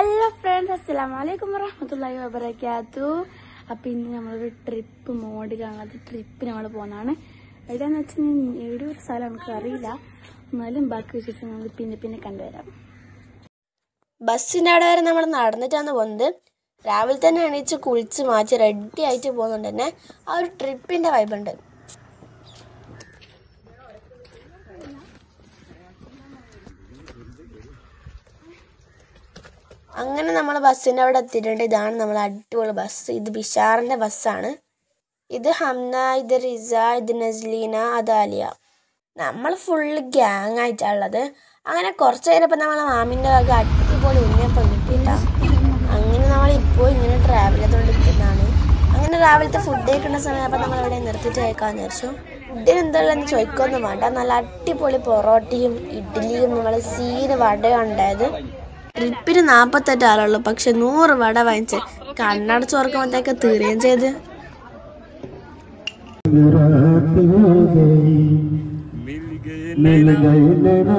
Hello friends അസ്സലാമു അലൈക്കും വറഹ്മത്തുള്ളാഹി വബറകാത്തു അപ്പൊ ഇന്ന് നമ്മളൊരു ട്രിപ്പ് മോഡിലാണ് അത് ട്രിപ്പ് നമ്മൾ പോകുന്നതാണ് എവിടെയാന്ന് വെച്ചാൽ എവിടെ ഒരു സ്ഥലം നമുക്ക് അറിയില്ല എന്നാലും ബാക്കി വിശേഷം നമ്മൾ പിന്നെ പിന്നെ കണ്ടുവരാം ബസ്സിൻ്റെ അവിടെ വരെ നമ്മൾ നടന്നിട്ടാണ് പോകുന്നത് രാവിലെ തന്നെ എണീച്ച് കുളിച്ച് മാറ്റി റെഡി ആയിട്ട് പോകുന്നുണ്ട് തന്നെ ആ ഒരു ട്രിപ്പിൻ്റെ വൈബുണ്ട് അങ്ങനെ നമ്മൾ ബസ്സിൻ്റെ അവിടെ എത്തിയിട്ടുണ്ട് ഇതാണ് നമ്മൾ അടിപൊളി ബസ് ഇത് ബിഷാറിൻ്റെ ബസ്സാണ് ഇത് ഹംന ഇത് റിസ ഇത് നസ്ലീന അത് ആലിയ നമ്മൾ ഫുള്ള് ഗ്യാങ് ആയിട്ടാണുള്ളത് അങ്ങനെ കുറച്ച് കഴിഞ്ഞപ്പോൾ നമ്മളെ മാമിൻ്റെ വക അടിപൊളി ഉണ്ണിയപ്പം കിട്ടിയിട്ടാ അങ്ങനെ നമ്മൾ ഇപ്പോൾ ഇങ്ങനെ ട്രാവൽ ചെയ്തുകൊണ്ടിരിക്കുന്നതാണ് അങ്ങനെ രാവിലത്തെ ഫുഡ് കഴിക്കുന്ന സമയം അപ്പോൾ നമ്മൾ ഇവിടെ നിർത്തിയിട്ട് കഴിക്കാമെന്ന് വിചാരിച്ചു ഫുഡിന് എന്തുള്ളതെന്ന് ചോദിക്കൊന്നും വേണ്ട നല്ല അടിപൊളി പൊറോട്ടയും ഇഡ്ഡലിയും നമ്മൾ സീന് വടയും ഉണ്ടായത് ട്രിപ്പിന് നാൽപ്പത്തെട്ട് ആളുള്ളൂ പക്ഷെ നൂറ് വട വാങ്ങിച്ച് കണ്ണടച്ച് തുറക്കുമ്പോഴത്തേക്ക് തീരുകയും ചെയ്ത് रात हो गई मिल गए मेरा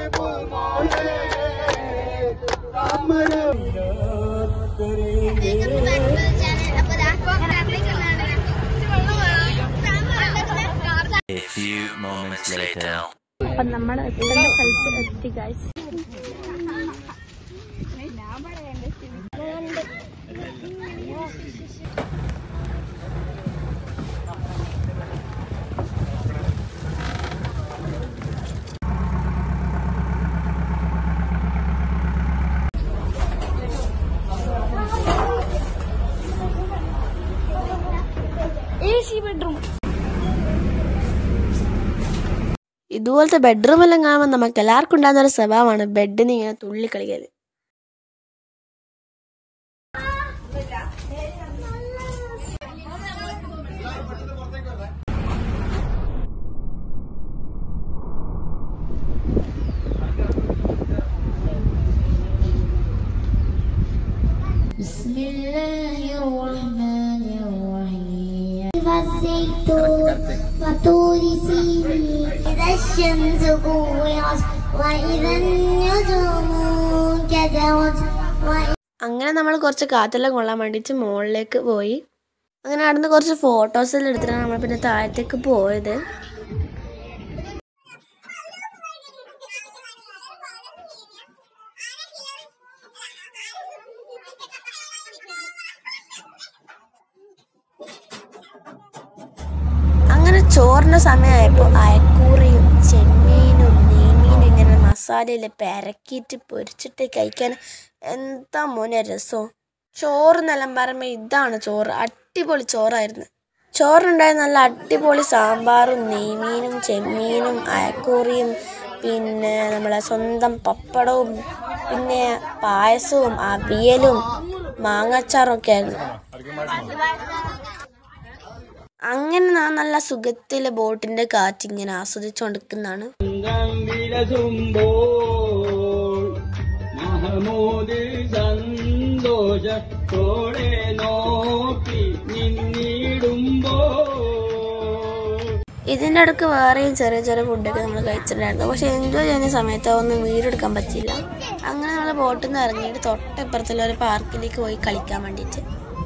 A few moments later. അപ്പൊ നമ്മൾ എത്തേണ്ട സ്ഥലത്ത് എത്തി ഗൈസ് ഇതുപോലത്തെ ബെഡ്റൂം എല്ലാം കാണുമ്പോൾ നമുക്ക് എല്ലാവർക്കും ഉണ്ടാകുന്ന ഒരു സ്വഭാവമാണ് ബെഡിന് ഇങ്ങനെ തുള്ളി കളിക്കൽ بسم الله الرحمن الرحيم والزيتون وطور سينين إذا الشمس كورت وإذا النجوم كدرت وإذا അങ്ങനെ നമ്മൾ കുറച്ച് കാറ്റെല്ലാം കൊള്ളാൻ വേണ്ടിയിട്ട് മുകളിലേക്ക് പോയി അങ്ങനെ അവിടുന്ന് കുറച്ച് ഫോട്ടോസ് എല്ലാം എടുത്തിട്ടാണ് നമ്മൾ പിന്നെ താഴത്തേക്ക് പോയത് അങ്ങനെ ചോറിൻ്റെ സമയമായപ്പോൾ അയക്കൂറയും ചെമ്മീനും നെയ്മീനും ഇങ്ങനെ മസാലയിൽ പെരക്കിയിട്ട് പൊരിച്ചിട്ട് കഴിക്കാൻ എന്താ മോനെ രസം ചോറ് എന്നെല്ലാം പറയുമ്പോൾ ഇതാണ് ചോറ് അടിപൊളി ചോറായിരുന്നു ചോറിനുണ്ടായ നല്ല അടിപൊളി സാമ്പാറും നെയ്മീനും ചെമ്മീനും അയക്കൂറിയും പിന്നെ നമ്മളെ സ്വന്തം പപ്പടവും പിന്നെ പായസവും അവിയലും മാങ്ങാച്ചാറും ഒക്കെ ആയിരുന്നു അങ്ങനെ ഞാൻ നല്ല സുഖത്തിലെ ബോട്ടിന്റെ കാറ്റ് ഇങ്ങനെ ആസ്വദിച്ചുകൊണ്ടിരിക്കുന്നതാണ് വിരസുമ്പോൾ മഹമൂദ് സന്തോഷത്തോടെ നോക്കി നിന്നിടുമ്പോൾ ഇതിൻ്റെ അടുക്ക് വേറെയും ചെറിയ ചെറിയ ഫുഡൊക്കെ നമ്മൾ കഴിച്ചിട്ടുണ്ടായിരുന്നു പക്ഷെ എൻജോയ് ചെയ്യുന്ന സമയത്ത് ഒന്നും വീഡിയോ എടുക്കാൻ പറ്റില്ല അങ്ങനെ നമ്മൾ ബോട്ടിൽ നിന്ന് ഇറങ്ങിയിട്ട് തൊട്ടപ്പുറത്തുള്ള ഒരു പാർക്കിലേക്ക് പോയി കളിക്കാൻ വേണ്ടിയിട്ട്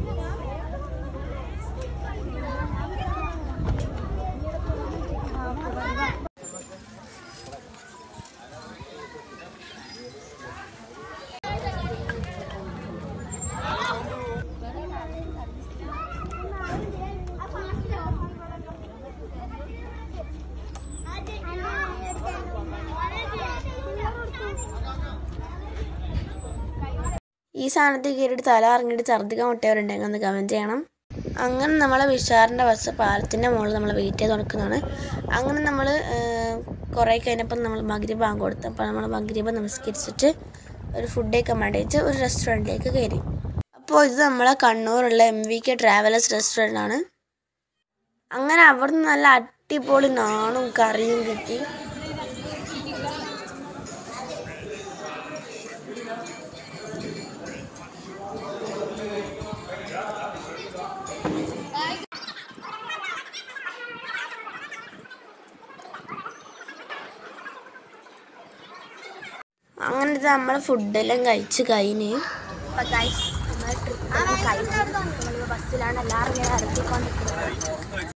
ഈ സാധനത്തിൽ കയറിയിട്ട് തല ഇറങ്ങിയിട്ട് ഛർദ്ദിക്കാൻ മുട്ടിയവരുണ്ടെങ്കിൽ ഒന്ന് കമൻറ്റ് ചെയ്യണം അങ്ങനെ നമ്മളെ വിഷാറിൻ്റെ ബസ് പാലത്തിൻ്റെ മുകളിൽ നമ്മൾ വെയിറ്റ് ചെയ്ത് കൊടുക്കുന്നതാണ് അങ്ങനെ നമ്മൾ കുറേ കഴിഞ്ഞപ്പോൾ നമ്മൾ മഗ്രിബ് ബാങ്ക് കൊടുത്തു അപ്പോൾ നമ്മൾ മഗ്രിബ് നമസ്കരിച്ചിട്ട് ഒരു ഫുഡ് കഴിക്കാൻ വേണ്ടിയിട്ട് ഒരു റെസ്റ്റോറൻറ്റിലേക്ക് കയറി അപ്പോൾ ഇത് നമ്മളെ കണ്ണൂരുള്ള M V K travellers restaurant ആണ് അങ്ങനെ അവിടുന്ന് നല്ല അടിപൊളി നാണും കറിയും കിട്ടി അങ്ങനെ ഇത് നമ്മൾ ഫുഡെല്ലാം കഴിച്ച് കഴിഞ്ഞ് ബസ്സിലാണ് എല്ലാവരും ഇങ്ങനെ ഇറങ്ങിക്കൊണ്ടിരിക്കുന്നത്